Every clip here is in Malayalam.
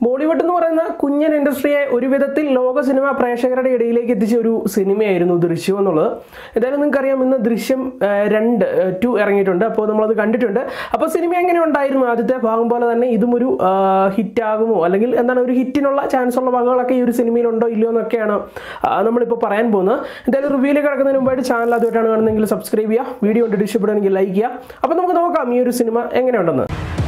ബോളിവുഡ് എന്ന് പറയുന്ന കുഞ്ഞൻ ഇൻഡസ്ട്രിയെ ഒരു വിധത്തിൽ ലോക സിനിമ പ്രേക്ഷകരുടെ ഇടയിലേക്ക് എത്തിച്ച ഒരു സിനിമയായിരുന്നു ദൃശ്യം എന്നുള്ളത് എന്തായാലും നിങ്ങൾക്കറിയാം ഇന്ന് ദൃശ്യം ആ, രണ്ട് ടു ഇറങ്ങിയിട്ടുണ്ട് അപ്പോൾ നമ്മളത് കണ്ടിട്ടുണ്ട് അപ്പോൾ സിനിമ എങ്ങനെ ഉണ്ടായിരുന്നു ആദ്യത്തെ ഭാഗം പോലെ തന്നെ ഇതും ഒരു ഹിറ്റാകുമോ അല്ലെങ്കിൽ എന്താണ് ഒരു ഹിറ്റിനുള്ള ചാൻസ് ഉള്ള ഭാഗങ്ങളൊക്കെ ഈ ഒരു സിനിമയിലുണ്ടോ ഇല്ലയോ എന്നൊക്കെയാണ് ആ, നമ്മളിപ്പോൾ പറയാൻ പോകുന്നത് എന്തായാലും റിവ്യൂലേക്ക് കിടക്കുന്നതിന് മുമ്പായിട്ട് ചാനൽ ആദ്യമായിട്ടാണ് കാണുന്നതെങ്കിൽ സബ്സ്ക്രൈബ് ചെയ്യുക വീഡിയോ കണ്ടിട്ട് ഇഷ്ടപ്പെടുകയാണെങ്കിൽ ലൈക്ക് ചെയ്യുക അപ്പോൾ നമുക്ക് നോക്കാം ഈ ഒരു സിനിമ എങ്ങനെയുണ്ടെന്ന്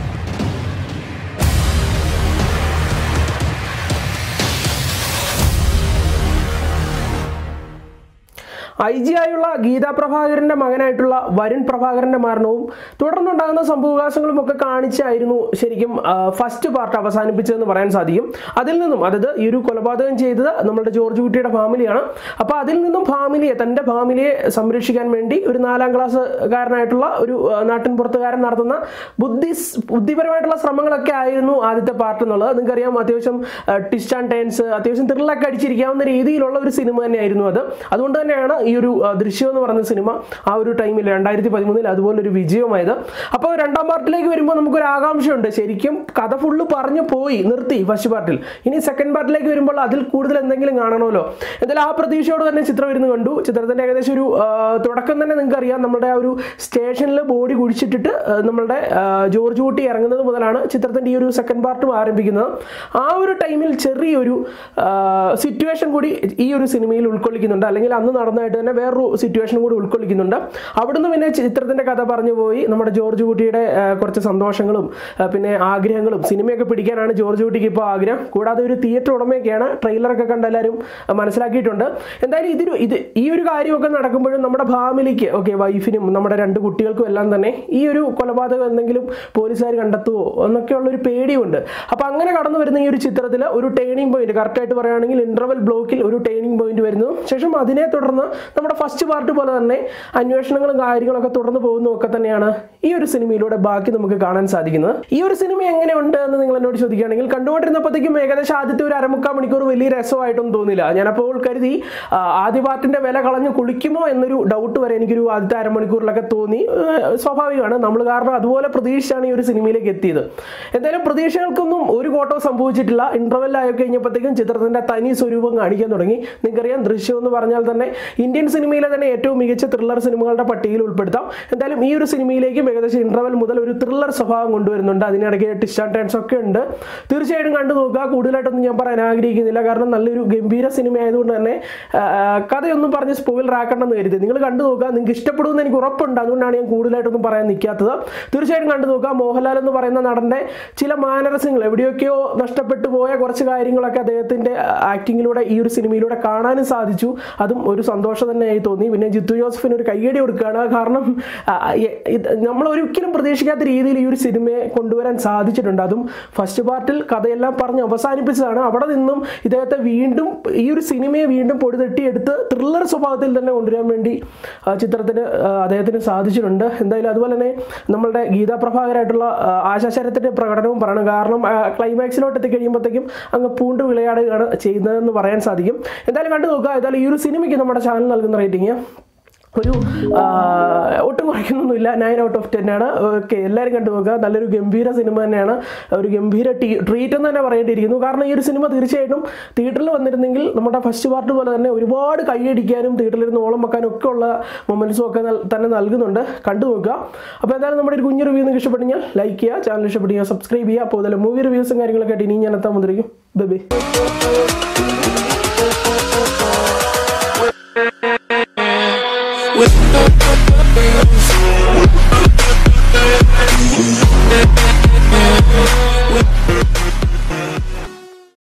ഐ ജി ആയുള്ള ഗീതാ പ്രഭാകരന്റെ മകനായിട്ടുള്ള വരുൺ പ്രഭാകരന്റെ മരണവും തുടർന്നുണ്ടാകുന്ന സംഭവവികാസങ്ങളും ഒക്കെ കാണിച്ചായിരുന്നു ശരിക്കും ഫസ്റ്റ് പാർട്ട് അവസാനിപ്പിച്ചതെന്ന് പറയാൻ സാധിക്കും അതിൽ നിന്നും അതായത് ഈ ഒരു കൊലപാതകം ചെയ്തത് നമ്മുടെ ജോർജ് കുട്ടിയുടെ ഫാമിലിയാണ് അപ്പോൾ അതിൽ നിന്നും ഫാമിലിയെ തൻ്റെ ഫാമിലിയെ സംരക്ഷിക്കാൻ വേണ്ടി ഒരു നാലാം ക്ലാസ്സുകാരനായിട്ടുള്ള ഒരു ആ, നാട്ടിൻപുറത്തുകാരൻ നടത്തുന്ന ബുദ്ധി ബുദ്ധിപരമായിട്ടുള്ള ശ്രമങ്ങളൊക്കെ ആയിരുന്നു ആദ്യത്തെ പാർട്ട് എന്നുള്ളത് നിങ്ങൾക്കറിയാം അത്യാവശ്യം ടിസ്റ്റ് ആൻഡ് ടേൺസ് അത്യാവശ്യം ത്രില്ലൊക്കെ അടിച്ചിരിക്കാവുന്ന രീതിയിലുള്ള ഒരു സിനിമ തന്നെയായിരുന്നു അത് അതുകൊണ്ട് തന്നെയാണ് ഈ ഒരു ആ, ദൃശ്യം എന്ന് പറയുന്ന സിനിമ ആ ഒരു ടൈമിൽ രണ്ടായിരത്തി പതിമൂന്നിൽ അതുപോലെ ഒരു വിജയമായത് അപ്പോൾ രണ്ടാം പാർട്ടിലേക്ക് വരുമ്പോൾ നമുക്കൊരു ആകാംക്ഷയുണ്ട് ശരിക്കും കഥ ഫുള്ള് പറഞ്ഞു പോയി നിർത്തി ഫസ്റ്റ് പാർട്ടിൽ ഇനി സെക്കൻഡ് പാർട്ടിലേക്ക് വരുമ്പോൾ അതിൽ കൂടുതൽ എന്തെങ്കിലും കാണണമല്ലോ എന്തായാലും ആ പ്രതീക്ഷയോട് തന്നെ ചിത്രം ഇരുന്ന് കണ്ടു ചിത്രത്തിന്റെ ഏകദേശം ഒരു ആ, തുടക്കം തന്നെ നിങ്ങൾക്ക് അറിയാം നമ്മുടെ ആ ഒരു സ്റ്റേഷനിൽ ബോഡി കുഴിച്ചിട്ടിട്ട് ആ, നമ്മളുടെ ആ, ജോർജ് കുട്ടി ഇറങ്ങുന്നത് മുതലാണ് ചിത്രത്തിന്റെ ഈ ഒരു സെക്കൻഡ് പാർട്ടും ആരംഭിക്കുന്നത് ആ ഒരു ടൈമിൽ ചെറിയൊരു സിറ്റുവേഷൻ കൂടി ഈ ഒരു സിനിമയിൽ ഉൾക്കൊള്ളിക്കുന്നുണ്ട് അല്ലെങ്കിൽ അന്ന് നടന്നതായിട്ട് തന്നെ വേറൊരു സിറ്റുവേഷൻ കൂടി ഉൾക്കൊള്ളിക്കുന്നുണ്ട് അവിടുന്ന് പിന്നെ ചിത്രത്തിന്റെ കഥ പറഞ്ഞു പോയി നമ്മുടെ ജോർജ് കുട്ടിയുടെ ആ, കുറച്ച് സന്തോഷങ്ങളും ആ, പിന്നെ ആഗ്രഹങ്ങളും സിനിമയൊക്കെ പിടിക്കാനാണ് ജോർജ് കുട്ടിക്ക് ഇപ്പോൾ ആഗ്രഹം കൂടാതെ ഒരു തിയേറ്റർ ഉടമയൊക്കെയാണ് ട്രെയിലറൊക്കെ കണ്ട് എല്ലാവരും ആ, മനസ്സിലാക്കിയിട്ടുണ്ട് എന്തായാലും ഇതിന് ഇത് ഈ ഒരു കാര്യമൊക്കെ നടക്കുമ്പോഴും നമ്മുടെ ഫാമിലിക്ക് ഓക്കെ വൈഫിനും നമ്മുടെ രണ്ട് കുട്ടികൾക്കും എല്ലാം തന്നെ ഈ ഒരു കൊലപാതകം എന്തെങ്കിലും പോലീസുകാർ കണ്ടെത്തുമോ എന്നൊക്കെയുള്ള ഒരു പേടിയുണ്ട് അപ്പോൾ അങ്ങനെ കടന്നു വരുന്ന ഈ ഒരു ചിത്രത്തിൽ ഒരു ടേണിംഗ് പോയിന്റ് കറക്റ്റായിട്ട് പറയുകയാണെങ്കിൽ ഇന്റർവൽ ബ്ലോക്കിൽ ഒരു ടേണിംഗ് പോയിന്റ് വരുന്നു ശേഷം അതിനെ തുടർന്ന് നമ്മുടെ ഫസ്റ്റ് പാർട്ട് പോലെ തന്നെ അന്വേഷണങ്ങളും കാര്യങ്ങളൊക്കെ തുടർന്ന് പോകുന്നു ഒക്കെ തന്നെയാണ് ഈ ഒരു സിനിമയിലൂടെ ബാക്കി നമുക്ക് കാണാൻ സാധിക്കുന്നത് ഈ ഒരു സിനിമ എങ്ങനെയുണ്ട് എന്ന് നിങ്ങൾ എന്നോട് ചോദിക്കുകയാണെങ്കിൽ കണ്ടുകൊണ്ടിരുന്നപ്പോഴത്തേക്കും ഏകദേശം ആദ്യത്തെ ഒരു അരമുക്കാൽ മണിക്കൂർ വലിയ രസമായിട്ടൊന്നും തോന്നില്ല ഞാനപ്പോൾ കരുതി ആ, ആദ്യ പാർട്ടിന്റെ വില കളഞ്ഞ് കുളിക്കുമോ എന്നൊരു ഡൗട്ട് വരെ എനിക്കൊരു ആദ്യത്തെ അരമണിക്കൂറിലൊക്കെ തോന്നി ആ, സ്വാഭാവികമാണ് നമ്മൾ കാരണം അതുപോലെ പ്രതീക്ഷിച്ചാണ് ഈ ഒരു സിനിമയിലേക്ക് എത്തിയത് എന്തായാലും പ്രതീക്ഷകൾക്കൊന്നും ഒരു കോട്ടവും സംഭവിച്ചിട്ടില്ല ഇന്റർവെല്ലായി കഴിഞ്ഞപ്പോഴത്തേക്കും ചിത്രത്തിന്റെ തനി സ്വരൂപം കാണിക്കാൻ തുടങ്ങി നിങ്ങൾക്കറിയാം ദൃശ്യം എന്ന് പറഞ്ഞാൽ തന്നെ ഇന്ത്യൻ സിനിമയിലെ തന്നെ ഏറ്റവും മികച്ച ത്രില്ലർ സിനിമകളുടെ പട്ടികയിൽ ഉൾപ്പെടുത്താം എന്തായാലും ഈ ഒരു സിനിമയിലേക്കും ഏകദേശം ഇന്റർവെൽ മുതൽ ഒരു ത്രില്ലർ സ്വഭാവം കൊണ്ടുവരുന്നുണ്ട് അതിനിടയ്ക്ക് ടിസ്റ്റ് ആൻഡ് ടേൺസ് ഒക്കെ ഉണ്ട് തീർച്ചയായിട്ടും കണ്ടു നോക്കുക കൂടുതലായിട്ടൊന്നും ഞാൻ പറയാൻ ആഗ്രഹിക്കുന്നില്ല കാരണം നല്ലൊരു ഗംഭീര സിനിമ ആയതുകൊണ്ട് തന്നെ ആ, ആ, കഥയൊന്നും പറഞ്ഞ് സ്പോയിൽ ആക്കണ്ടെന്ന് കരുതി നിങ്ങൾ കണ്ടു നോക്കുക നിങ്ങൾക്ക് ഇഷ്ടപ്പെടുമെന്ന് എനിക്ക് ഉറപ്പുണ്ട് അതുകൊണ്ടാണ് ഞാൻ കൂടുതലായിട്ടൊന്നും പറയാൻ നിൽക്കാത്തത് തീർച്ചയായിട്ടും കണ്ടു നോക്കുക മോഹൻലാൽ എന്ന് പറയുന്ന നടന്റെ ചില മാനരസ്യങ്ങൾ എവിടെയൊക്കെയോ നഷ്ടപ്പെട്ടു പോയ കുറച്ച് കാര്യങ്ങളൊക്കെ അദ്ദേഹത്തിന്റെ ആക്ടിങ്ങിലൂടെ ഈ ഒരു സിനിമയിലൂടെ കാണാനും സാധിച്ചു അതും ഒരു സന്തോഷം തന്നെയായി തോന്നി പിന്നെ ജിത്തു ജോസഫിന് ഒരു കയ്യടി കൊടുക്കുകയാണ് കാരണം ആ, എ- ഇത് നമ്മൾ ഒരിക്കലും പ്രതീക്ഷിക്കാത്ത രീതിയിൽ ഈ ഒരു സിനിമയെ കൊണ്ടുവരാൻ സാധിച്ചിട്ടുണ്ട് അതും ഫസ്റ്റ് പാർട്ടിൽ കഥയെല്ലാം പറഞ്ഞ് അവസാനിപ്പിച്ചതാണ് അവിടെ നിന്നും ഇദ്ദേഹത്തെ വീണ്ടും ഈ ഒരു സിനിമയെ വീണ്ടും പൊടിതട്ടിയെടുത്ത് ത്രില്ലർ സ്വഭാവത്തിൽ തന്നെ കൊണ്ടുവരാൻ വേണ്ടി ആ, ചിത്രത്തിന് ആ, അദ്ദേഹത്തിന് സാധിച്ചിട്ടുണ്ട് എന്തായാലും അതുപോലെ തന്നെ നമ്മളുടെ ഗീതാ പ്രഭാകരായിട്ടുള്ള ആ, ആശാശരത്തിന്റെ പ്രകടനവും പറയണം കാരണം ആ, ക്ലൈമാക്സിലോട്ട് എത്തിക്കഴിയുമ്പോഴത്തേക്കും അങ്ങ് പൂണ്ട് വിളയാടുകയാണ് ചെയ്യുന്നതെന്ന് പറയാൻ സാധിക്കും എന്തായാലും കണ്ടു നോക്കുക എന്തായാലും ഈ ഒരു സിനിമയ്ക്ക് നമ്മുടെ ചാനൽ നൽകുന്ന റേറ്റിംഗ് ഒരു ആ, ഒട്ടും കുറയ്ക്കുന്നൊന്നുമില്ല നയൻ ഔട്ട് ഓഫ് ടെൻ ആണ് ഓക്കെ എല്ലാവരും കണ്ടു നോക്കുക നല്ലൊരു ഗംഭീര സിനിമ തന്നെയാണ് ഒരു ഗംഭീര ടീ ട്രീറ്റ് എന്ന് തന്നെ പറയേണ്ടിയിരിക്കുന്നു കാരണം ഈ ഒരു സിനിമ തീർച്ചയായിട്ടും തിയേറ്ററിൽ വന്നിരുന്നെങ്കിൽ നമ്മുടെ ഫസ്റ്റ് പാർട്ട് പോലെ തന്നെ ഒരുപാട് കൈയടിക്കാനും തിയേറ്ററിലിരുന്ന് ഓളം വെക്കാനും ഒക്കെ ഉള്ള മൊമെൻറ്റ്സും ഒക്കെ നൽ- തന്നെ നൽകുന്നുണ്ട് കണ്ടു നോക്കുക അപ്പോൾ എന്തായാലും നമ്മുടെ ഒരു കുഞ്ഞു റിവ്യൂ നിങ്ങൾക്ക് ഇഷ്ടപ്പെട്ടെങ്കിൽ ലൈക്ക് ചെയ്യുക ചാനൽ ഇഷ്ടപ്പെടുക സബ്സ്ക്രൈബ് ചെയ്യുക അപ്പോൾ അതിൽ മൂവി റിവ്യൂസും കാര്യങ്ങളൊക്കെ ആയിട്ട് ഇനി ഞാൻ എത്താൻ മുതിരിക്കും ബൈ with